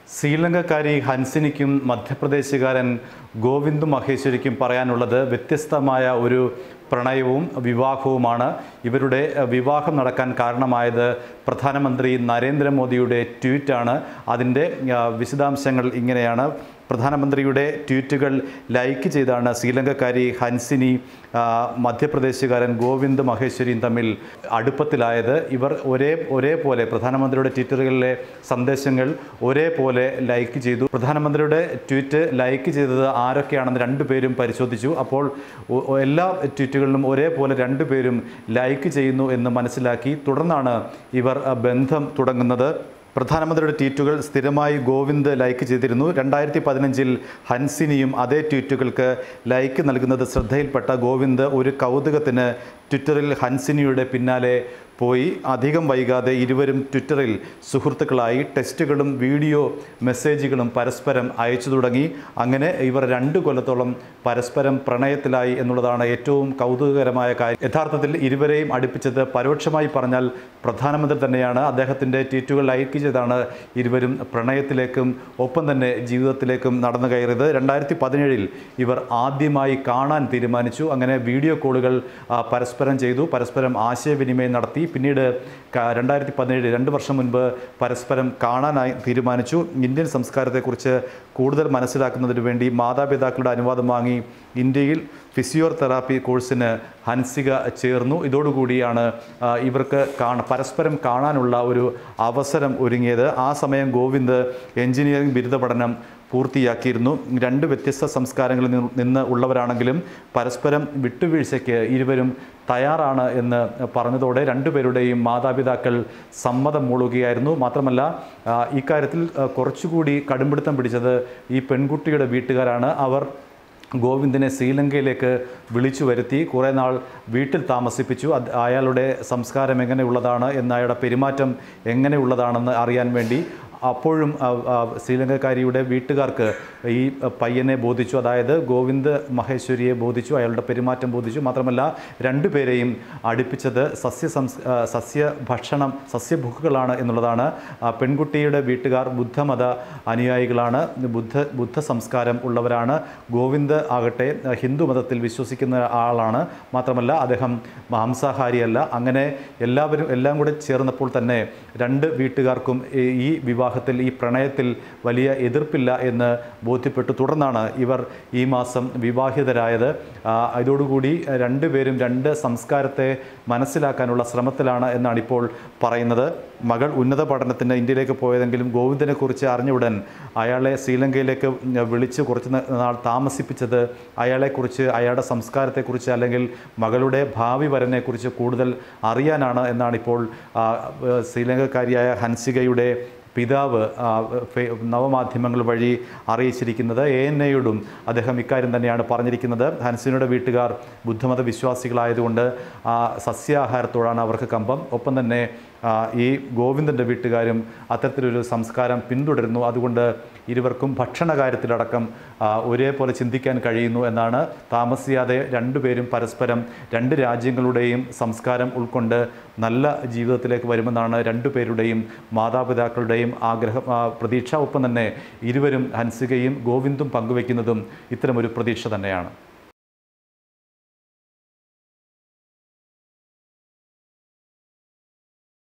ശ്രീലങ്കക്കാരി ഹൻസിനിക്കും മധ്യപ്രദേശുകാരൻ ഗോവിന്ദ് മഹേശ്വരിക്കും പറയാനുള്ളത് വ്യത്യസ്തമായ ഒരു പ്രണയവും വിവാഹവുമാണ് ഇവരുടെ അഹ്, വിവാഹം നടക്കാൻ കാരണമായത് പ്രധാനമന്ത്രി നരേന്ദ്രമോദിയുടെ ട്വീറ്റാണ് അതിൻ്റെ അഹ്, വിശദാംശങ്ങൾ ഇങ്ങനെയാണ് പ്രധാനമന്ത്രിയുടെ ട്വീറ്റുകൾ ലൈക്ക് ചെയ്താണ് ശ്രീലങ്കക്കാരി ഹൻസിനി ആ, മധ്യപ്രദേശുകാരൻ ഗോവിന്ദ് മഹേശ്വരിയും തമ്മിൽ അടുപ്പത്തിലായത് ഇവർ ഒരേ ഒരേപോലെ പ്രധാനമന്ത്രിയുടെ ട്വിറ്ററുകളിലെ സന്ദേശങ്ങൾ ഒരേപോലെ ലൈക്ക് ചെയ്തു പ്രധാനമന്ത്രിയുടെ ട്വീറ്റ് ലൈക്ക് ചെയ്തത് ആരൊക്കെയാണെന്ന് രണ്ടുപേരും പരിശോധിച്ചു അപ്പോൾ ഒ- ഒ- എല്ലാ ട്വീറ്റുകളിലും ഒരേപോലെ രണ്ടുപേരും ലൈക്ക് ചെയ്യുന്നു എന്ന് മനസ്സിലാക്കി തുടർന്നാണ് ഇവർ ആ, ബന്ധം തുടങ്ങുന്നത് പ്രധാനമന്ത്രിയുടെ ട്വീറ്റുകൾ സ്ഥിരമായി ഗോവിന്ദ് ലൈക്ക് ചെയ്തിരുന്നു രണ്ടായിരത്തി പതിനഞ്ചിൽ ഹൻസിനിയും അതേ ട്വീറ്റുകൾക്ക് ലൈക്ക് നൽകുന്നത് ശ്രദ്ധയിൽപ്പെട്ട ഗോവിന്ദ് ഒരു കൗതുകത്തിന് ട്വിറ്ററിൽ ഹൻസിനിയുടെ പിന്നാലെ പോയി അധികം വൈകാതെ ഇരുവരും ട്വിറ്ററിൽ സുഹൃത്തുക്കളായി ടെസ്റ്റുകളും വീഡിയോ മെസ്സേജുകളും പരസ്പരം അയച്ചു തുടങ്ങി അങ്ങനെ ഇവർ രണ്ട് കൊല്ലത്തോളം പരസ്പരം പ്രണയത്തിലായി എന്നുള്ളതാണ് ഏറ്റവും കൗതുകകരമായ കാര്യം യഥാർത്ഥത്തിൽ ഇരുവരെയും അടുപ്പിച്ചത് പരോക്ഷമായി പറഞ്ഞാൽ പ്രധാനമന്ത്രി തന്നെയാണ് അദ്ദേഹത്തിൻ്റെ ട്വീറ്റുകൾ ലൈക്ക് ചെയ്താണ് ഇരുവരും പ്രണയത്തിലേക്കും ഒപ്പം തന്നെ ജീവിതത്തിലേക്കും നടന്നു കയറിയത് രണ്ടായിരത്തി പതിനേഴിൽ ഇവർ ആദ്യമായി കാണാൻ തീരുമാനിച്ചു അങ്ങനെ വീഡിയോ കോളുകൾ ആ, പരസ്പരം ചെയ്തു പരസ്പരം ആശയവിനിമയം നടത്തി പിന്നീട് ക- രണ്ടായിരത്തി പതിനേഴ് രണ്ട് വർഷം മുൻപ് പരസ്പരം കാണാനായി തീരുമാനിച്ചു ഇന്ത്യൻ സംസ്കാരത്തെക്കുറിച്ച് കൂടുതൽ മനസ്സിലാക്കുന്നതിന് വേണ്ടി മാതാപിതാക്കളുടെ അനുവാദം വാങ്ങി ഇന്ത്യയിൽ ഫിസിയോതെറാപ്പി കോഴ്സിന് ഹൻസിക ചേർന്നു ഇതോടുകൂടിയാണ് ആ, ഇവർക്ക് കാണ പരസ്പരം കാണാനുള്ള ഒരു അവസരം ഒരുങ്ങിയത് ആ സമയം ഗോവിന്ദ് എഞ്ചിനീയറിംഗ് ബിരുദ പഠനം പൂർത്തിയാക്കിയിരുന്നു രണ്ട് വ്യത്യസ്ത സംസ്കാരങ്ങളിൽ നിന്ന് നിന്ന് ഉള്ളവരാണെങ്കിലും പരസ്പരം വിട്ടുവീഴ്ചയ്ക്ക് ഇരുവരും തയ്യാറാണ് എന്ന് പറഞ്ഞതോടെ രണ്ടുപേരുടെയും മാതാപിതാക്കൾ സമ്മതം മൂളുകയായിരുന്നു മാത്രമല്ല ആ, ഇക്കാര്യത്തിൽ ആ, കുറച്ചുകൂടി കടുംപിടുത്തം പിടിച്ചത് ഈ പെൺകുട്ടിയുടെ വീട്ടുകാരാണ് അവർ ഗോവിന്ദിനെ ശ്രീലങ്കയിലേക്ക് വിളിച്ചു വരുത്തി കുറേ നാൾ വീട്ടിൽ താമസിപ്പിച്ചു അത് അയാളുടെ സംസ്കാരം എങ്ങനെയുള്ളതാണ് എന്ന് അയാളുടെ പെരുമാറ്റം എങ്ങനെയുള്ളതാണെന്ന് അറിയാൻ വേണ്ടി അപ്പോഴും ആ, ആ, ശ്രീലങ്കക്കാരിയുടെ വീട്ടുകാർക്ക് ഈ പയ്യനെ ബോധിച്ചു അതായത് ഗോവിന്ദ് മഹേശ്വരിയെ ബോധിച്ചു അയാളുടെ പെരുമാറ്റം ബോധിച്ചു മാത്രമല്ല രണ്ടുപേരെയും അടുപ്പിച്ചത് സസ്യ സംസ് ആ, സസ്യ ഭക്ഷണം സസ്യഭുക്കുകളാണ് എന്നുള്ളതാണ് ആ, പെൺകുട്ടിയുടെ വീട്ടുകാർ ബുദ്ധമത അനുയായികളാണ് ബുദ്ധ ബുദ്ധ സംസ്കാരം ഉള്ളവരാണ് ഗോവിന്ദ് ആകട്ടെ ആ, ഹിന്ദു മതത്തിൽ വിശ്വസിക്കുന്ന ആളാണ് മാത്രമല്ല അദ്ദേഹം മാംസാഹാരിയല്ല അങ്ങനെ എല്ലാവരും എല്ലാം കൂടെ ചേർന്നപ്പോൾ തന്നെ രണ്ട് വീട്ടുകാർക്കും ഈ ഈ വിവാഹത്തിൽ ഈ പ്രണയത്തിൽ വലിയ എതിർപ്പില്ല എന്ന് ബോധ്യപ്പെട്ടു തുടർന്നാണ് ഇവർ ഈ മാസം വിവാഹിതരായത് ആ, ഇതോടുകൂടി രണ്ടുപേരും രണ്ട് സംസ്കാരത്തെ മനസ്സിലാക്കാനുള്ള ശ്രമത്തിലാണ് എന്നാണ് ഇപ്പോൾ പറയുന്നത് മകൾ ഉന്നത പഠനത്തിന് ഇന്ത്യയിലേക്ക് പോയതെങ്കിലും ഗോവിന്ദനെ കുറിച്ച് അറിഞ്ഞുടൻ അയാളെ ശ്രീലങ്കയിലേക്ക് വിളിച്ച് കുറച്ച് ന- നാൾ താമസിപ്പിച്ചത് അയാളെക്കുറിച്ച് അയാളുടെ സംസ്കാരത്തെക്കുറിച്ച് അല്ലെങ്കിൽ മകളുടെ ഭാവി വരനെക്കുറിച്ച് കൂടുതൽ അറിയാനാണ് എന്നാണ് ഇപ്പോൾ ആ, ഏഹ്, ശ്രീലങ്കക്കാരിയായ ഹൻസികയുടെ പിതാവ് ആ, ഫെ- നവമാധ്യമങ്ങൾ വഴി അറിയിച്ചിരിക്കുന്നത് എ എൻ എയോടും അദ്ദേഹം ഇക്കാര്യം തന്നെയാണ് പറഞ്ഞിരിക്കുന്നത് ഹൻസിനയുടെ വീട്ടുകാർ ബുദ്ധമത വിശ്വാസികളായതുകൊണ്ട് ആ, സസ്യാഹാരത്തോടാണ് അവർക്ക് കമ്പം ഒപ്പം തന്നെ ആ, ഈ ഗോവിന്ദൻ്റെ വീട്ടുകാരും അത്തരത്തിലൊരു സംസ്കാരം പിന്തുടരുന്നു അതുകൊണ്ട് ഇരുവർക്കും ഭക്ഷണ കാര്യത്തിലടക്കം ആ, ഒരേപോലെ ചിന്തിക്കാൻ കഴിയുന്നു എന്നാണ് താമസിയാതെ രണ്ടുപേരും പരസ്പരം രണ്ട് രാജ്യങ്ങളുടെയും സംസ്കാരം ഉൾക്കൊണ്ട് നല്ല ജീവിതത്തിലേക്ക് വരുമെന്നാണ് രണ്ടുപേരുടെയും മാതാപിതാക്കളുടെയും ആഗ്രഹം ആ, പ്രതീക്ഷ ഒപ്പം തന്നെ ഇരുവരും ഹൻസികയും ഗോവിന്ദും പങ്കുവെക്കുന്നതും ഇത്തരമൊരു പ്രതീക്ഷ തന്നെയാണ്